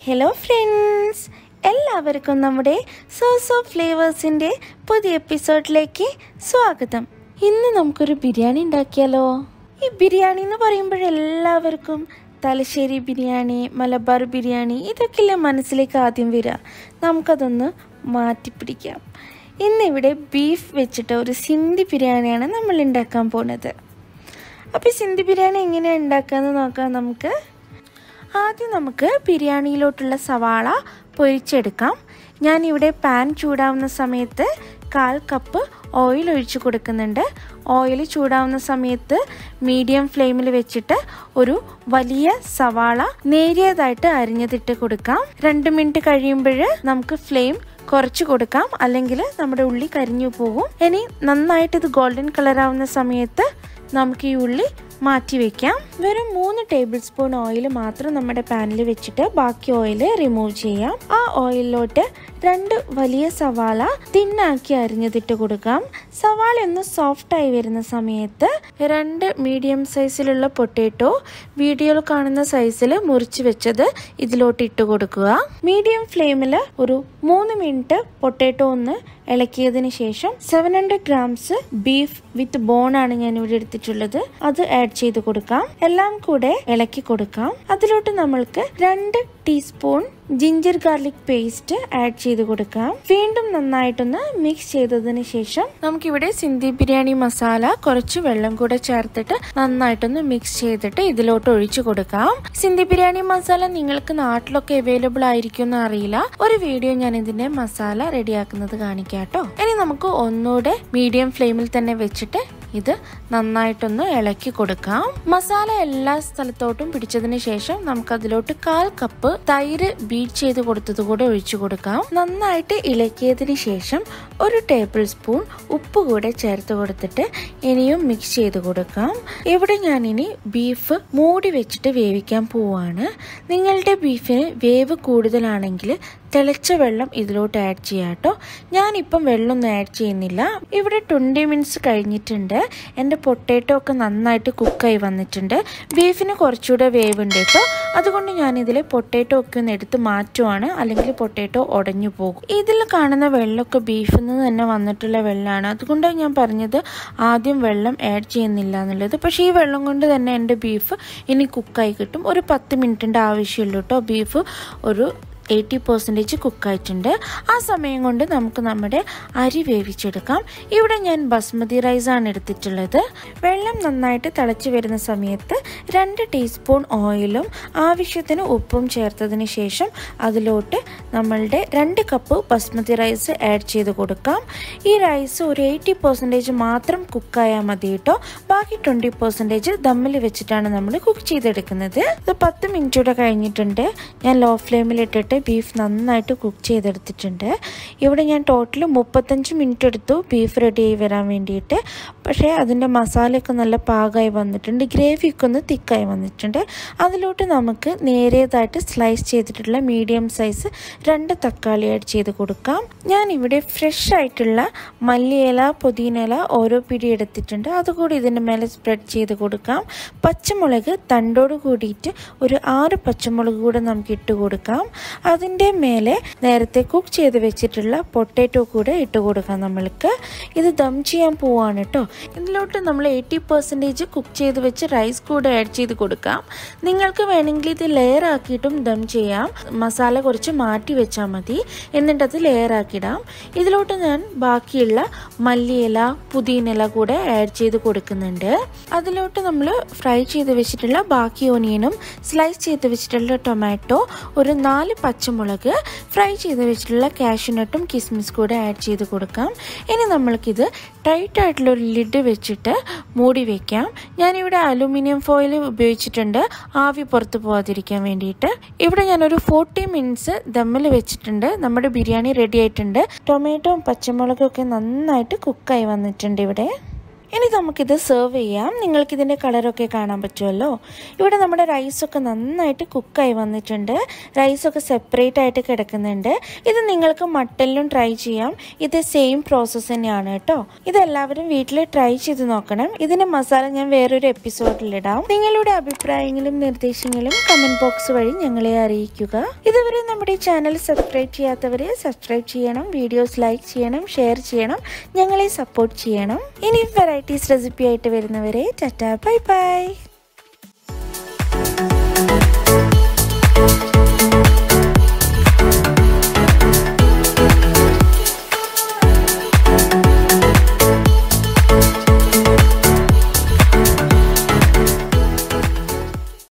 hello friends എല്ലാവർക്കും നമ്മുടെ sauce of ഫ്ലേവേഴ്സിൻ്റെ പുതിയ എപ്പിസോഡിലേക്ക് സ്വാഗതം ഇന്ന് നമുക്കൊരു ബിരിയാണി ഉണ്ടാക്കിയാലോ ഈ ബിരിയാണി എന്ന് പറയുമ്പോഴെല്ലാവർക്കും തലശ്ശേരി ബിരിയാണി മലബാർ ബിരിയാണി ഇതൊക്കെയല്ലേ മനസ്സിലേക്ക് ആദ്യം വരിക നമുക്കതൊന്ന് മാറ്റിപ്പിടിക്കാം ഇന്നിവിടെ ബീഫ് വെച്ചിട്ട് ഒരു സിന്ധി ബിരിയാണിയാണ് നമ്മൾ ഉണ്ടാക്കാൻ പോണത് അപ്പോൾ സിന്ധി ബിരിയാണി എങ്ങനെയാണ് ഉണ്ടാക്കാമെന്ന് നോക്കാം നമുക്ക് ആദ്യം നമുക്ക് ബിരിയാണിയിലോട്ടുള്ള സവാള പൊരിച്ചെടുക്കാം ഞാനിവിടെ പാൻ ചൂടാവുന്ന സമയത്ത് കാൽ കപ്പ് ഓയിൽ ഒഴിച്ചു കൊടുക്കുന്നുണ്ട് ഓയിൽ ചൂടാവുന്ന സമയത്ത് മീഡിയം ഫ്ലെയിമിൽ വെച്ചിട്ട് ഒരു വലിയ സവാള നേരിയതായിട്ട് അരിഞ്ഞതിട്ട് കൊടുക്കാം രണ്ട് മിനിറ്റ് കഴിയുമ്പോൾ നമുക്ക് ഫ്ലെയിം കുറച്ച് കൊടുക്കാം അല്ലെങ്കിൽ നമ്മുടെ ഉള്ളി കരിഞ്ഞു പോകും ഇനി നന്നായിട്ട് ഇത് ഗോൾഡൻ കളർ ആവുന്ന സമയത്ത് നമുക്ക് ഈ ഉള്ളി മാറ്റി വെക്കാം വെറും മൂന്ന് ടേബിൾ സ്പൂൺ ഓയിൽ മാത്രം നമ്മുടെ പാനിൽ വെച്ചിട്ട് ബാക്കി ഓയിൽ റിമൂവ് ചെയ്യാം ആ ഓയിലിലോട്ട് രണ്ട് വലിയ സവാള തിന്നാക്കി അരിഞ്ഞതിട്ട് കൊടുക്കാം സവാള ഒന്ന് സോഫ്റ്റ് ആയി വരുന്ന സമയത്ത് രണ്ട് മീഡിയം സൈസിലുള്ള പൊട്ടേറ്റോ വീഡിയോയിൽ കാണുന്ന സൈസിൽ മുറിച്ച് വെച്ചത് ഇതിലോട്ട് ഇട്ട് കൊടുക്കുക മീഡിയം ഫ്ലെയിമിൽ ഒരു മൂന്ന് മിനിറ്റ് പൊട്ടേറ്റോ ഒന്ന് ഇളക്കിയതിന് ശേഷം seven hundred grams beef with bone ആണ് ഞാൻ ഇവിടെ എടുത്തിട്ടുള്ളത് അത് ആഡ് ചെയ്ത് കൊടുക്കാം എല്ലാം കൂടെ ഇളക്കി കൊടുക്കാം അതിലോട്ട് നമ്മൾക്ക് രണ്ട് teaspoon ginger garlic paste add ചെയ്ത് കൊടുക്കാം വീണ്ടും നന്നായിട്ടൊന്ന് മിക്സ് ചെയ്തതിന് ശേഷം നമുക്കിവിടെ സിന്ധി ബിരിയാണി മസാല കുറച്ച് വെള്ളം കൂടെ ചേർത്തിട്ട് നന്നായിട്ടൊന്ന് മിക്സ് ചെയ്തിട്ട് ഇതിലോട്ട് ഒഴിച്ചു കൊടുക്കാം സിന്ധി ബിരിയാണി മസാല നിങ്ങൾക്ക് നാട്ടിലൊക്കെ അവൈലബിൾ ആയിരിക്കും എന്ന് അറിയില്ല ഒരു വീഡിയോ ഞാൻ ഇതിന്റെ മസാല റെഡിയാക്കുന്നത് കാണിക്കാം കേട്ടോ ഇനി നമുക്ക് ഒന്നുകൂടെ മീഡിയം ഫ്ലെയിമിൽ തന്നെ വെച്ചിട്ട് ഇത് നന്നായിട്ടൊന്ന് ഇളക്കി കൊടുക്കാം മസാല എല്ലാ സ്ഥലത്തോട്ടും പിടിച്ചതിന് ശേഷം നമുക്ക് അതിലോട്ട് കാൽ കപ്പ് തൈര് ബീറ്റ് ചെയ്ത് കൊടുത്തത് കൂടെ ഒഴിച്ചു കൊടുക്കാം നന്നായിട്ട് ഇളക്കിയതിന് ശേഷം ഒരു ടേബിൾ സ്പൂൺ ഉപ്പ് കൂടെ ചേർത്ത് കൊടുത്തിട്ട് ഇനിയും മിക്സ് ചെയ്ത് കൊടുക്കാം ഇവിടെ ഞാൻ ഇനി ബീഫ് മൂടി വെച്ചിട്ട് വേവിക്കാൻ പോവാണ് നിങ്ങളുടെ ബീഫിന് വേവ് കൂടുതലാണെങ്കിൽ തിളച്ച വെള്ളം ഇതിലോട്ട് ആഡ് ചെയ്യാം കേട്ടോ ഞാനിപ്പം വെള്ളമൊന്നും ആഡ് ചെയ്യുന്നില്ല ഇവിടെ ട്വൻറ്റി മിനിറ്റ്സ് കഴിഞ്ഞിട്ടുണ്ട് എൻ്റെ പൊട്ടേറ്റോ ഒക്കെ നന്നായിട്ട് കുക്കായി വന്നിട്ടുണ്ട് ബീഫിന് കുറച്ചുകൂടെ വേവ് ഉണ്ട് കേട്ടോ അതുകൊണ്ട് ഞാനിതിൽ പൊട്ടേറ്റോ ഒക്കെ ഒന്ന് എടുത്ത് മാറ്റുവാണ് അല്ലെങ്കിൽ പൊട്ടേറ്റോ ഉടഞ്ഞു പോകും ഇതിൽ കാണുന്ന വെള്ളമൊക്കെ ബീഫിൽ നിന്ന് തന്നെ വന്നിട്ടുള്ള വെള്ളമാണ് അതുകൊണ്ടാണ് ഞാൻ പറഞ്ഞത് ആദ്യം വെള്ളം ആഡ് ചെയ്യുന്നില്ല എന്നുള്ളത് പക്ഷേ ഈ വെള്ളം കൊണ്ട് തന്നെ എൻ്റെ ബീഫ് ഇനി കുക്കായി കിട്ടും ഒരു പത്ത് മിനിറ്റിൻ്റെ ആവശ്യമുള്ളൂ കേട്ടോ ബീഫ് ഒരു എയ്റ്റി പെർസെൻറ്റേജ് കുക്കായിട്ടുണ്ട് ആ സമയം കൊണ്ട് നമുക്ക് നമ്മുടെ അരി വേവിച്ചെടുക്കാം ഇവിടെ ഞാൻ ബസ്മതി റൈസാണ് എടുത്തിട്ടുള്ളത് വെള്ളം നന്നായിട്ട് തിളച്ച് വരുന്ന സമയത്ത് രണ്ട് ടീസ്പൂൺ ഓയിലും ആവശ്യത്തിന് ഉപ്പും ചേർത്തതിന് ശേഷം അതിലോട്ട് നമ്മളുടെ രണ്ട് കപ്പ് ബസ്മതി റൈസ് ആഡ് ചെയ്ത് കൊടുക്കാം ഈ റൈസ് ഒരു എയ്റ്റി പെർസെൻറ്റേജ് മാത്രം കുക്കായാൽ മതി കേട്ടോ ബാക്കി ട്വൻറ്റി പെർസെൻറ്റേജ് ദമ്മിൽ വെച്ചിട്ടാണ് നമ്മൾ കുക്ക് ചെയ്തെടുക്കുന്നത് ഇത് പത്ത് മിനിറ്റൂടെ കഴിഞ്ഞിട്ടുണ്ട് ഞാൻ ലോ ഫ്ലെയിമിൽ ഇട്ടിട്ട് ബീഫ് നന്നായിട്ട് കുക്ക് ചെയ്തെടുത്തിട്ടുണ്ട് ഇവിടെ ഞാൻ ടോട്ടൽ മുപ്പത്തഞ്ച് മിനിറ്റ് എടുത്തു ബീഫ് റെഡി ആയി വരാൻ വേണ്ടിയിട്ട് പക്ഷേ അതിൻ്റെ മസാലയൊക്കെ നല്ല പാകമായി വന്നിട്ടുണ്ട് ഗ്രേവിയൊക്കെ ഒന്ന് തിക്കായി വന്നിട്ടുണ്ട് അതിലോട്ട് നമുക്ക് നേരിയതായിട്ട് സ്ലൈസ് ചെയ്തിട്ടുള്ള മീഡിയം സൈസ് രണ്ട് തക്കാളി ആഡ് ചെയ്ത് കൊടുക്കാം ഞാൻ ഇവിടെ ഫ്രഷ് ആയിട്ടുള്ള മല്ലിയില പുതിനയില ഓരോ പിടി എടുത്തിട്ടുണ്ട് അതുകൂടി ഇതിൻ്റെ മേലെ സ്പ്രെഡ് ചെയ്ത് കൊടുക്കാം പച്ചമുളക് തണ്ടോട് കൂടിയിട്ട് ഒരു ആറ് പച്ചമുളക് കൂടെ നമുക്ക് ഇട്ട് കൊടുക്കാം അതിൻ്റെ മേലെ നേരത്തെ കുക്ക് ചെയ്ത് വെച്ചിട്ടുള്ള പൊട്ടേറ്റോ കൂടെ ഇട്ട് കൊടുക്കാം നമ്മൾക്ക് ഇത് ദം ചെയ്യാൻ പോവാണ് കേട്ടോ ഇതിലോട്ട് നമ്മൾ എയ്റ്റി പെർസെൻറ്റേജ് കുക്ക് ചെയ്ത് വെച്ച് റൈസ് കൂടെ ആഡ് ചെയ്ത് കൊടുക്കാം നിങ്ങൾക്ക് വേണമെങ്കിൽ ഇത് ലെയർ ആക്കിയിട്ടും ദം ചെയ്യാം മസാല കുറച്ച് മാറ്റി വെച്ചാൽ മതി എന്നിട്ട് അത് ലെയർ ആക്കിയിടാം ഇതിലോട്ട് ഞാൻ ബാക്കിയുള്ള മല്ലിയില പുതിയിനില കൂടെ ആഡ് ചെയ്ത് കൊടുക്കുന്നുണ്ട് അതിലോട്ട് നമ്മൾ ഫ്രൈ ചെയ്ത് വെച്ചിട്ടുള്ള ബാക്കി ഓനിയനും സ്ലൈസ് ചെയ്ത് വെച്ചിട്ടുള്ള ടൊമാറ്റോ ഒരു നാല് പച്ചമുളക് ഫ്രൈ ചെയ്ത് വെച്ചിട്ടുള്ള കാഷ്യൂനട്ടും കിസ്മിസ് കൂടെ ആഡ് ചെയ്ത് കൊടുക്കാം ഇനി നമ്മൾക്കിത് ടൈറ്റ് ആയിട്ടുള്ള ഒരു ലിഡ് വെച്ചിട്ട് മൂടി വെക്കാം ഞാനിവിടെ അലുമിനിയം ഫോയിൽ ഉപയോഗിച്ചിട്ടുണ്ട് ആവി പുറത്ത് പോകാതിരിക്കാൻ വേണ്ടിയിട്ട് ഇവിടെ ഞാനൊരു ഫോർട്ടി മിനിറ്റ്സ് ദമ്മിൽ വെച്ചിട്ടുണ്ട് നമ്മുടെ ബിരിയാണി റെഡി ആയിട്ടുണ്ട് ടൊമാറ്റോയും പച്ചമുളകും ഒക്കെ നന്നായിട്ട് കുക്കായി വന്നിട്ടുണ്ട് ഇവിടെ ഇനി നമുക്കിത് സെർവ് ചെയ്യാം നിങ്ങൾക്ക് ഇതിൻ്റെ കളറൊക്കെ കാണാൻ പറ്റുമല്ലോ ഇവിടെ നമ്മുടെ റൈസൊക്കെ നന്നായിട്ട് കുക്കായി വന്നിട്ടുണ്ട് റൈസൊക്കെ സെപ്പറേറ്റ് ആയിട്ട് കിടക്കുന്നുണ്ട് ഇത് നിങ്ങൾക്ക് മട്ടനിലും ട്രൈ ചെയ്യാം ഇത് സെയിം പ്രോസസ്സ് തന്നെയാണ് കേട്ടോ ഇതെല്ലാവരും വീട്ടിൽ ട്രൈ ചെയ്ത് നോക്കണം ഇതിൻ്റെ മസാല ഞാൻ വേറൊരു എപ്പിസോഡിലിടാം നിങ്ങളുടെ അഭിപ്രായങ്ങളും നിർദ്ദേശങ്ങളും കമന്റ് ബോക്സ് വഴി ഞങ്ങളെ അറിയിക്കുക ഇതുവരെ നമ്മുടെ ചാനൽ സബ്സ്ക്രൈബ് ചെയ്യാത്തവരെ സബ്സ്ക്രൈബ് ചെയ്യണം വീഡിയോസ് ലൈക്ക് ചെയ്യണം ഷെയർ ചെയ്യണം ഞങ്ങളെ സപ്പോർട്ട് ചെയ്യണം ഇനി വെറൈറ്റീസ് റെസിപ്പി ആയിട്ട് വരുന്നവരെ ടാറ്റാ ബൈ ബൈ